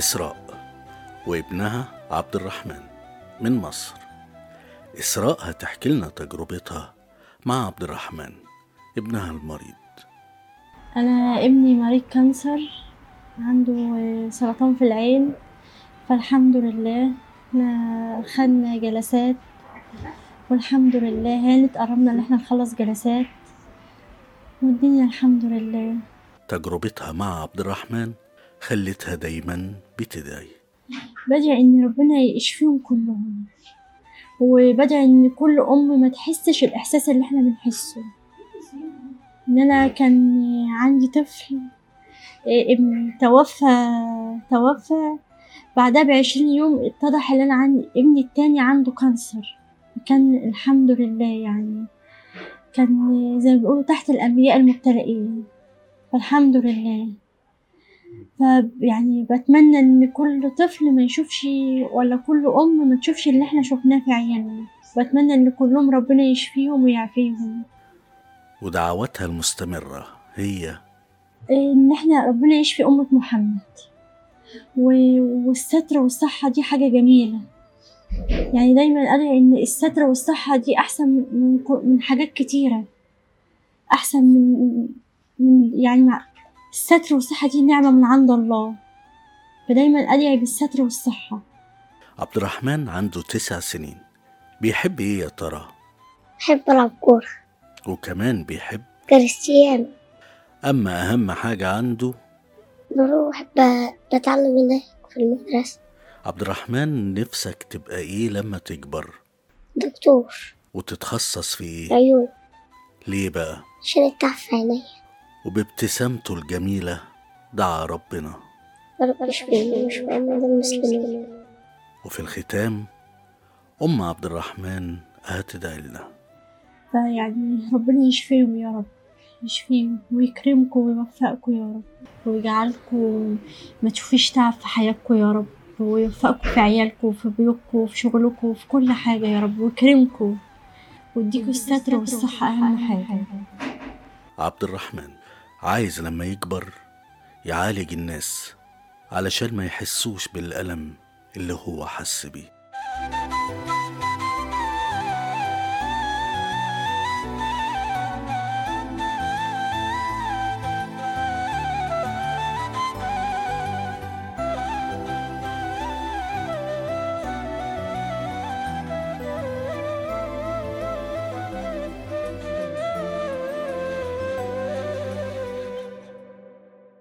إسراء وابنها عبد الرحمن من مصر إسراء هتحكي لنا تجربتها مع عبد الرحمن ابنها المريض انا ابني مريض كانسر عنده سرطان في العين فالحمد لله احنا خدنا جلسات والحمد لله هانت قربنا ان احنا نخلص جلسات والدنيا الحمد لله تجربتها مع عبد الرحمن خلتها دايما بتدعي بدعي ان ربنا يشفيهم كلهم وبدعي ان كل ام ما تحسش الاحساس اللي احنا بنحسه ان انا كان عندي طفل إيه، ابن توفى توفى بعدها بعشرين يوم اتضح ان انا عندي ابني التاني عنده كانسر كان الحمد لله يعني كان زي ما بيقولوا تحت الانبياء المبتلئين فالحمد لله فيعني بتمنى ان كل طفل ما يشوفش ولا كل ام ما تشوفش اللي احنا شفناه في عيالنا بتمنى ان كلهم ربنا يشفيهم ويعافيهم ودعواتها المستمرة هي ان احنا ربنا يشفي أمة محمد و- والستر والصحة دي حاجة جميلة يعني دايما أدعي إن الستر والصحة دي أحسن من كو- من حاجات كتيرة أحسن من من يعني مع الستر والصحة دي نعمة من عند الله فدايما أدعي بالستر والصحة عبد الرحمن عنده تسع سنين بيحب ايه يا ترى بحب ألعب كورة وكمان بيحب كريستيانو أما أهم حاجة عنده بروح ب- بتعلم هناك في المدرسة عبد الرحمن نفسك تبقى ايه لما تكبر دكتور وتتخصص في ايه عيون ليه بقى عشان التعب في عينيا وبابتسامته الجميلة دعا ربنا رب يشفيني ويشفي أمة المسلمين وفي الختام أم عبد الرحمن هتدعي لنا فيعني ربنا يشفيهم يا رب يشفيهم ويكرمكم ويوفقكم يا رب ويجعلكم ما تشوفيش تعب في حياتكم يا رب ويوفقكم في عيالكم وفي بيوتكم وفي شغلكم وفي كل حاجة يا رب ويكرمكم ويديكوا الستر والصحة أهم حاجة عبد الرحمن عايز لما يكبر يعالج الناس علشان ما يحسوش بالألم اللي هو حس بيه